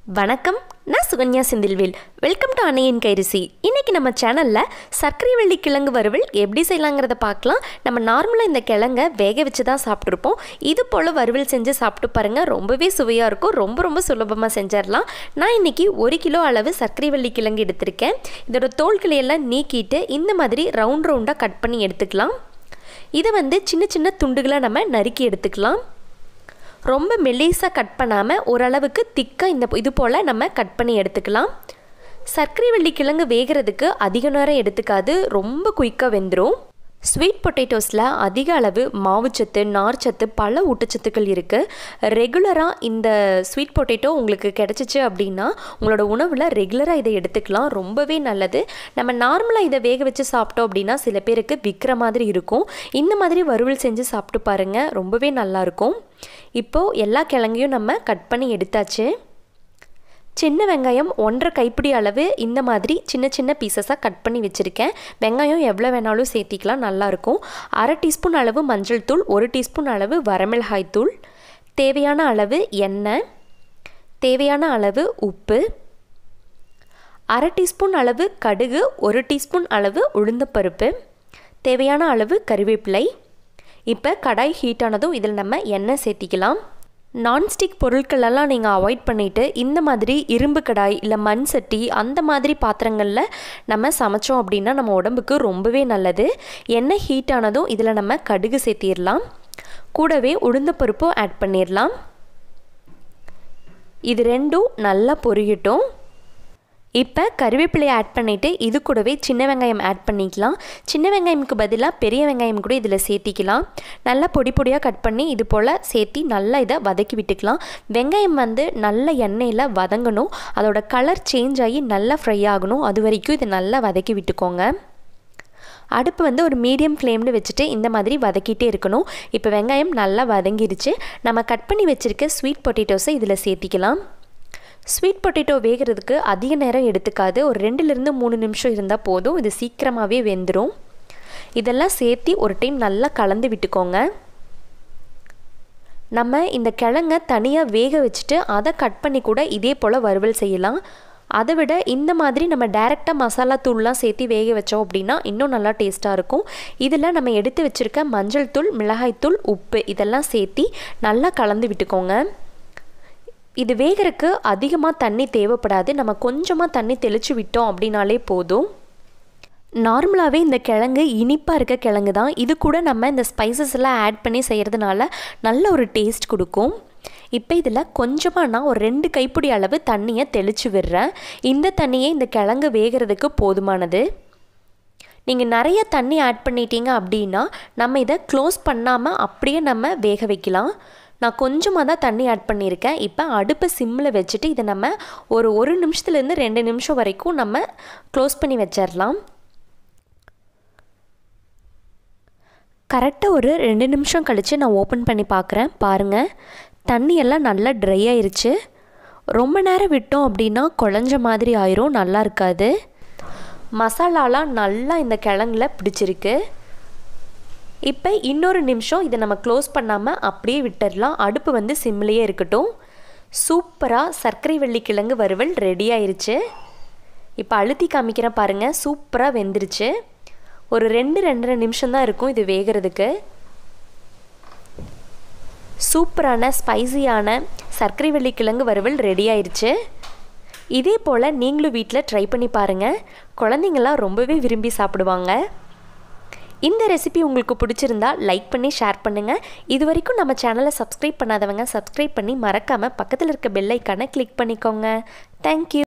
வணக்கம் நான் Sukanya Senthilvel welcome to அன்னையின் கைரிசி இன்றைக்கி நம்ம சேனலில் சர்க்கரை வெள்ளி கிழங்கு வறுவல் எப்படி செய்யலாங்கிறத பார்க்கலாம் நம்ம நார்மலாக இந்த கிழங்கை வேக வச்சு தான் சாப்பிட்ருப்போம் இது போல் வறுவல் செஞ்சு சாப்பிட்டு பாருங்கள் ரொம்பவே சுவையாக இருக்கும் ரொம்ப ரொம்ப சுலபமாக செஞ்சிடலாம் நான் இன்றைக்கி ஒரு கிலோ அளவு சர்க்கரை வெள்ளி கிழங்கு எடுத்திருக்கேன் இதோட தோல்களையெல்லாம் நீக்கிட்டு இந்த மாதிரி ரவுண்ட் ரவுண்டாக கட் பண்ணி எடுத்துக்கலாம் இதை வந்து சின்ன சின்ன துண்டுகளாக நம்ம நறுக்கி எடுத்துக்கலாம் ரொம்ப மெல்லிஸாக கட் பண்ணாமல் ஓரளவுக்கு திக்காக இந்த இது போல் நம்ம கட் பண்ணி எடுத்துக்கலாம் சர்க்கரை வெள்ளி கிழங்கு வேகிறதுக்கு அதிக நேரம் எடுத்துக்காது ரொம்ப குயிக்காக வெந்துடும் ஸ்வீட் பொட்டேட்டோஸில் அதிக அளவு மாவுச்சத்து நார்ச்சத்து பல ஊட்டச்சத்துக்கள் இருக்குது ரெகுலராக இந்த ஸ்வீட் பொட்டேட்டோ உங்களுக்கு கிடச்சிச்சு அப்படின்னா உங்களோட உணவில் ரெகுலராக இதை எடுத்துக்கலாம் ரொம்பவே நல்லது நம்ம நார்மலாக இதை வேக வச்சு சாப்பிட்டோம் அப்படின்னா சில பேருக்கு விற்கிற மாதிரி இருக்கும் இந்த மாதிரி வறுவல் செஞ்சு சாப்பிட்டு பாருங்கள் ரொம்பவே நல்லாயிருக்கும் இப்போது எல்லா கிழங்கையும் நம்ம கட் பண்ணி எடுத்தாச்சு சின்ன வெங்காயம் ஒன்றரை கைப்பிடி அளவு இந்த மாதிரி சின்ன சின்ன பீசஸாக கட் பண்ணி வச்சுருக்கேன் வெங்காயம் எவ்வளோ வேணாலும் சேர்த்திக்கலாம் நல்லாயிருக்கும் அரை டீஸ்பூன் அளவு மஞ்சள் தூள் ஒரு டீஸ்பூன் அளவு வரமிளகாய் தூள் தேவையான அளவு எண்ணெய் தேவையான அளவு உப்பு அரை டீஸ்பூன் அளவு கடுகு ஒரு டீஸ்பூன் அளவு உளுந்தப்பருப்பு தேவையான அளவு கறிவேப்பிலை இப்போ கடாய் ஹீட் ஆனதும் இதில் நம்ம எண்ணெய் சேர்த்திக்கலாம் நான்ஸ்டிக் பொருட்களெல்லாம் நீங்கள் அவாய்ட் பண்ணிவிட்டு இந்த மாதிரி இரும்பு கடாய் இல்லை மண் சட்டி அந்த மாதிரி பாத்திரங்களில் நம்ம சமைச்சோம் அப்படின்னா நம்ம உடம்புக்கு ரொம்பவே நல்லது எண்ணெய் ஹீட் ஆனதும் இதில் நம்ம கடுகு சேர்த்திடலாம் கூடவே உளுந்த பருப்பும் ஆட் பண்ணிடலாம் இது ரெண்டும் நல்லா பொரியட்டும் இப்போ கருவேப்பிலையை ஆட் பண்ணிவிட்டு இது கூடவே சின்ன வெங்காயம் ஆட் பண்ணிக்கலாம் சின்ன வெங்காயமுக்கு பதிலாக பெரிய வெங்காயம் கூட இதில் சேர்த்திக்கலாம் நல்லா பொடி பொடியாக கட் பண்ணி இது போல் சேர்த்தி நல்லா இதை வதக்கி விட்டுக்கலாம் வெங்காயம் வந்து நல்ல எண்ணெயில் வதங்கணும் அதோட கலர் சேஞ்ச் ஆகி நல்லா ஃப்ரை ஆகணும் அது வரைக்கும் இதை நல்லா வதக்கி விட்டுக்கோங்க அடுப்பு வந்து ஒரு மீடியம் ஃப்ளேமில் வச்சுட்டு இந்த மாதிரி வதக்கிட்டே இருக்கணும் இப்போ வெங்காயம் நல்லா வதங்கிருச்சு நம்ம கட் பண்ணி வச்சுருக்க ஸ்வீட் பொட்டேட்டோஸை இதில் சேர்த்திக்கலாம் ஸ்வீட் பொட்டேட்டோ வேகிறதுக்கு அதிக நேரம் எடுத்துக்காது ஒரு ரெண்டுலேருந்து மூணு நிமிஷம் இருந்தால் போதும் இது சீக்கிரமாகவே வெந்துடும் இதெல்லாம் சேர்த்தி ஒரு டைம் நல்லா கலந்து விட்டுக்கோங்க நம்ம இந்த கிழங்க தனியாக வேக வச்சுட்டு அதை கட் பண்ணி கூட இதே போல் வறுவல் செய்யலாம் அதை விட இந்த மாதிரி நம்ம டைரெக்டாக மசாலா தூள்லாம் சேர்த்து வேக வச்சோம் அப்படின்னா இன்னும் நல்லா டேஸ்ட்டாக இருக்கும் இதில் நம்ம எடுத்து வச்சுருக்க மஞ்சள் தூள் மிளகாய்த்தூள் உப்பு இதெல்லாம் சேர்த்தி நல்லா கலந்து விட்டுக்கோங்க இது வேகிறதுக்கு அதிகமாக தண்ணி தேவைப்படாது நம்ம கொஞ்சமாக தண்ணி தெளித்து விட்டோம் அப்படின்னாலே போதும் நார்மலாகவே இந்த கிழங்கு இனிப்பாக இருக்க கிழங்கு தான் இது கூட நம்ம இந்த ஸ்பைசஸ் எல்லாம் ஆட் பண்ணி செய்கிறதுனால நல்ல ஒரு டேஸ்ட் கொடுக்கும் இப்போ இதில் கொஞ்சமாக நான் ஒரு ரெண்டு கைப்பிடி அளவு தண்ணியை தெளித்து விடுறேன் இந்த தண்ணியே இந்த கிழங்கு வேகிறதுக்கு போதுமானது நீங்கள் நிறைய தண்ணி ஆட் பண்ணிட்டீங்க அப்படின்னா நம்ம இதை க்ளோஸ் பண்ணாமல் அப்படியே நம்ம வேக வைக்கலாம் நான் கொஞ்சமாக தான் தண்ணி ஆட் பண்ணியிருக்கேன் இப்போ அடுப்பை சிம்மில் வச்சுட்டு இதை நம்ம ஒரு ஒரு நிமிஷத்துலேருந்து ரெண்டு நிமிஷம் வரைக்கும் நம்ம க்ளோஸ் பண்ணி வச்சிடலாம் கரெக்டாக ஒரு ரெண்டு நிமிஷம் கழித்து நான் ஓப்பன் பண்ணி பார்க்குறேன் பாருங்கள் தண்ணியெல்லாம் நல்லா ட்ரை ஆயிருச்சு ரொம்ப நேரம் விட்டோம் அப்படின்னா குழஞ்ச மாதிரி ஆயிரும் நல்லா இருக்காது மசாலாலாம் நல்லா இந்த கிழங்குல பிடிச்சிருக்கு இப்போ இன்னொரு நிமிஷம் இதை நம்ம க்ளோஸ் பண்ணாமல் அப்படியே விட்டுடலாம் அடுப்பு வந்து சிம்லேயே இருக்கட்டும் சூப்பராக சர்க்கரை வெள்ளி கிழங்கு வறுவல் ரெடி ஆயிருச்சு இப்போ அழுத்தி காமிக்கிறேன் பாருங்கள் சூப்பராக வெந்துருச்சு ஒரு ரெண்டு ரெண்டரை நிமிஷம் தான் இருக்கும் இது வேகிறதுக்கு சூப்பரான ஸ்பைசியான சர்க்கரை வெள்ளி கிழங்கு வறுவல் ரெடி ஆயிருச்சு இதே போல் நீங்களும் வீட்டில் ட்ரை பண்ணி பாருங்கள் குழந்தைங்களாம் ரொம்பவே விரும்பி சாப்பிடுவாங்க இந்த ரெசிபி உங்களுக்கு பிடிச்சிருந்தா லைக் பண்ணி ஷேர் பண்ணுங்கள் இது வரைக்கும் நம்ம சேனலை சப்ஸ்கிரைப் பண்ணாதவங்க சப்ஸ்கிரைப் பண்ணி மறக்காமல் பக்கத்தில் இருக்க பெல் ஐக்கானை கிளிக் பண்ணிக்கோங்க தேங்க்யூ